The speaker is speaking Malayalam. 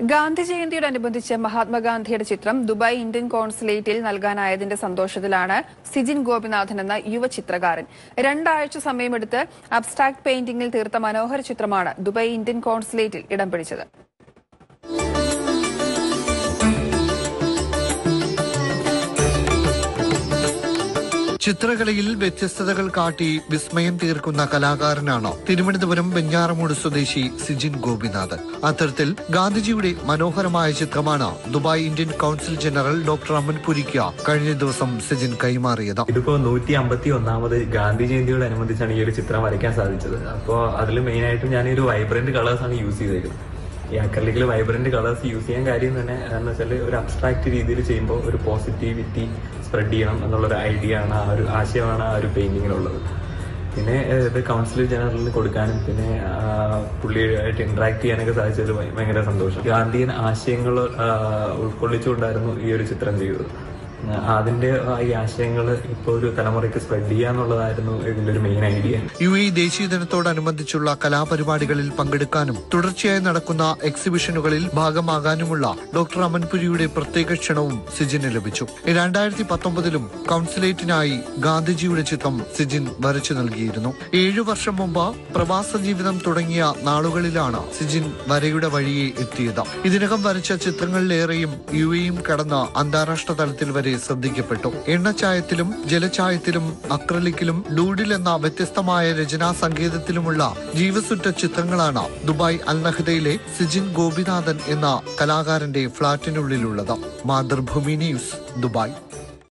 ഗാന്ധി ജയന്തിയോടനുബന്ധിച്ച് മഹാത്മാഗാന്ധിയുടെ ചിത്രം ദുബായ് ഇന്ത്യൻ കോൺസുലേറ്റിൽ നൽകാനായതിന്റെ സന്തോഷത്തിലാണ് സിജിൻ ഗോപിനാഥൻ എന്ന യുവ ചിത്രകാരൻ രണ്ടാഴ്ച സമയമെടുത്ത് അബ്സ്ട്രാക്ട് പെയിന്റിംഗിൽ തീർത്ത മനോഹര ചിത്രമാണ് ദുബായ് ഇന്ത്യൻ കോൺസുലേറ്റിൽ ഇടം പിടിച്ചത് ചിത്രകലയിൽ വ്യത്യസ്തതകൾ കാട്ടി വിസ്മയം തീർക്കുന്ന കലാകാരനാണ് തിരുവനന്തപുരം വെഞ്ഞാറമൂട് സ്വദേശി സിജിൻ ഗോപിനാഥ് അത്തരത്തിൽ ഗാന്ധിജിയുടെ മനോഹരമായ ചിത്രമാണ് Dubai Indian consul general doctor Aman പുരിക്ക കഴിഞ്ഞ ദിവസം സിജിൻ കൈമാറിയത് ഇതിപ്പോ നൂറ്റി അമ്പത്തി ഒന്നാമത് ഗാന്ധി ജയന്തിയോട് അനുബന്ധിച്ചാണ് ഈ ഒരു ചിത്രം വരയ്ക്കാൻ സാധിച്ചത് അപ്പോൾ അതിൽ മെയിൻ ആയിട്ടും ഞാൻ ഈ ഒരു വൈബ്രന്റ് കളേഴ്സ് ആണ് യൂസ് ചെയ്തേക്കുന്നത് ഈ അക്കർലിക്കിൽ വൈബ്രന്റ് കളേഴ്സ് യൂസ് ചെയ്യാൻ കാര്യം തന്നെ എന്ന് വെച്ചാൽ ഒരു അബ്സ്ട്രാക്ട് രീതിയിൽ ചെയ്യുമ്പോൾ ഒരു പോസിറ്റിവിറ്റി സ്പ്രെഡ് ചെയ്യണം എന്നുള്ളൊരു ഐഡിയ ആണ് ആ ഒരു ആശയമാണ് ആ ഒരു പെയിന്റിങ്ങിലുള്ളത് പിന്നെ ഏഹ്, ഇത് കൗൺസിൽ ജനറലിന് കൊടുക്കാനും പിന്നെ ആ, പുള്ളിയായിട്ട് ഇന്ററാക്ട് ചെയ്യാനൊക്കെ സാധിച്ചതിൽ ഭയ- ഭയങ്കര സന്തോഷം ഗാന്ധിയൻ ആശയങ്ങൾ ഉൾക്കൊള്ളിച്ചുകൊണ്ടായിരുന്നു ഈ ഒരു ചിത്രം ചെയ്തത് ആ, അതിന്റെ ആ, ഈ ആശയങ്ങൾ ഇപ്പോൾ ഒരു തലമുറയ്ക്ക് സ്പ്രെഡ് ചെയ്യാന്നുള്ളതായിരുന്നു ഇതിന്റെ ഒരു മെയിൻ ഐഡിയ യു എ ദേശീയ ദിനത്തോടനുബന്ധിച്ചുള്ള കലാപരിപാടികളിൽ പങ്കെടുക്കാനും തുടർച്ചയായി നടക്കുന്ന എക്സിബിഷനുകളിൽ ഭാഗമാകാനുമുള്ള ഡോക്ടർ അമൻപുരിയുടെ പ്രത്യേക ക്ഷണവും സിജിന് ലഭിച്ചു രണ്ടായിരത്തി പത്തൊമ്പതിലും കൌൺസിലേറ്റിനായി ഗാന്ധിജിയുടെ ചിത്രം സിജിൻ വരച്ചു നൽകിയിരുന്നു ഏഴു വർഷം മുമ്പ് പ്രവാസ ജീവിതം തുടങ്ങിയ നാളുകളിലാണ് സിജിൻ വരയുടെ വഴിയെ എത്തിയത് ഇതിനകം വരച്ച ചിത്രങ്ങളിലേറെയും യു എയും കടന്ന് അന്താരാഷ്ട്ര തലത്തിൽ വരെ ശ്രദ്ധിക്കപ്പെട്ടു എണ്ണച്ചായത്തിലും ജലച്ചായത്തിലും അക്രലിക്കിലും ഡൂഡിൽ എന്ന വ്യത്യസ്തമായ രചനാ സങ്കേതത്തിലുമുള്ള ജീവസുറ്റ ചിത്രങ്ങളാണ് ദുബായ് അൽനഹദയിലെ സിജിൻ ഗോപിനാഥൻ എന്ന കലാകാരന്റെ ഫ്ളാറ്റിനുള്ളിലുള്ളത് മാതൃഭൂമി ന്യൂസ് ദുബായ്